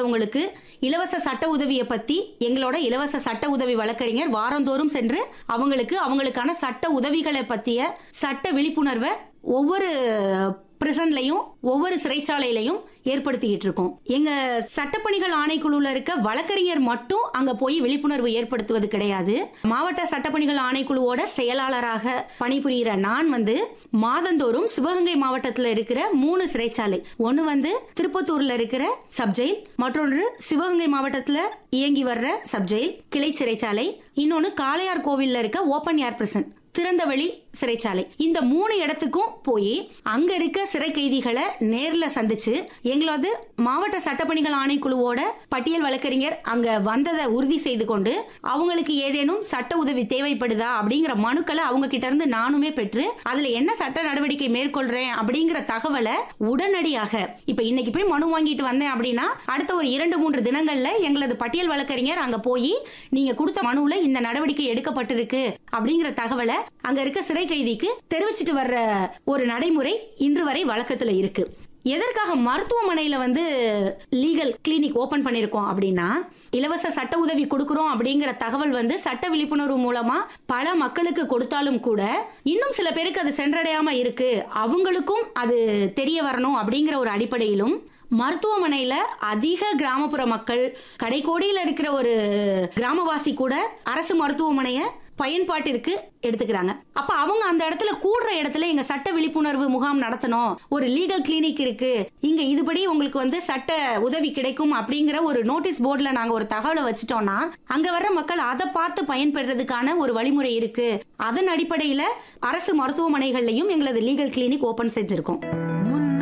இல்லாதவங்களுக்கு இலவச சட்ட உதவியை பத்தி எங்களோட இலவச சட்ட உதவி வழக்கறிஞர் வாரந்தோறும் சென்று அவங்களுக்கு அவங்களுக்கான சட்ட உதவிகளை பத்திய சட்ட விழிப்புணர்வை ஒவ்வொரு பிரிசன்லையும் ஒவ்வொரு சிறைச்சாலையிலையும் ஏற்படுத்திக்கிட்டு இருக்கோம் எங்க சட்டப்பணிகள் ஆணைக்குழுல இருக்க வழக்கறிஞர் மட்டும் அங்க போய் விழிப்புணர்வு ஏற்படுத்துவது கிடையாது மாவட்ட சட்டப்பணிகள் ஆணைக்குழுவோட செயலாளராக பணிபுரிகிற நான் வந்து மாதந்தோறும் சிவகங்கை மாவட்டத்தில் இருக்கிற மூணு சிறைச்சாலை ஒன்னு வந்து திருப்பத்தூர்ல இருக்கிற சப்ஜெயில் மற்றொன்று சிவகங்கை மாவட்டத்துல இயங்கி வர்ற சப்ஜெயில் கிளை சிறைச்சாலை இன்னொன்னு காளையார் கோவில்ல இருக்க ஓபன் ஏர் பிரசன் திறந்தவெளி சிறைச்சாலை இந்த மூணு இடத்துக்கும் போய் அங்க இருக்க சிறை கைதிகளை நேர்ல சந்திச்சு எங்களது மாவட்ட சட்டப்பணிகள் ஆணைக்குழுவோட பட்டியல் வழக்கறிஞர் அங்க வந்ததை உறுதி செய்து கொண்டு அவங்களுக்கு ஏதேனும் சட்ட உதவி தேவைப்படுதா அப்படிங்கிற மனுக்களை அவங்க கிட்ட இருந்து நானுமே பெற்று அதுல என்ன சட்ட நடவடிக்கை மேற்கொள்றேன் அப்படிங்கிற தகவலை உடனடியாக இப்ப இன்னைக்கு போய் மனு வாங்கிட்டு வந்தேன் அப்படின்னா அடுத்த ஒரு இரண்டு மூன்று தினங்கள்ல எங்களது பட்டியல் வழக்கறிஞர் அங்க போய் நீங்க கொடுத்த மனுவுல இந்த நடவடிக்கை எடுக்கப்பட்டிருக்கு அப்படிங்கிற தகவலை அங்க இருக்க சிறை கைதிக்கு தெரிவிச்சிட்டு வர்ற ஒரு நடைமுறை இன்று வரை வழக்கத்துல இருக்கு எதற்காக மருத்துவமனையில வந்து லீகல் கிளினிக் ஓபன் பண்ணிருக்கோம் அப்படின்னா இலவச சட்ட உதவி கொடுக்கறோம் அப்படிங்கிற தகவல் வந்து சட்ட விழிப்புணர்வு மூலமா பல மக்களுக்கு கொடுத்தாலும் கூட இன்னும் சில பேருக்கு அது சென்றடையாம இருக்கு அவங்களுக்கும் அது தெரிய வரணும் அப்படிங்கிற ஒரு அடிப்படையிலும் மருத்துவமனையில அதிக கிராமப்புற மக்கள் கடைக்கோடியில இருக்கிற ஒரு கிராமவாசி கூட அரசு மருத்துவமனையை பயன்பாட்டிற்கு எடுத்துக்கிறாங்க அப்ப அவங்க அந்த இடத்துல கூடுற இடத்துல எங்க சட்ட விழிப்புணர்வு முகாம் நடத்தணும் ஒரு லீகல் கிளினிக் இருக்கு இங்க இதுபடி உங்களுக்கு வந்து சட்ட உதவி கிடைக்கும் அப்படிங்கிற ஒரு நோட்டீஸ் போர்டுல நாங்க ஒரு தகவலை வச்சுட்டோம்னா அங்க வர்ற மக்கள் அதை பார்த்து பயன்பெறதுக்கான ஒரு வழிமுறை இருக்கு அதன் அடிப்படையில அரசு மருத்துவமனைகள்லயும் எங்களது லீகல் கிளினிக் ஓபன் செஞ்சிருக்கோம் முன்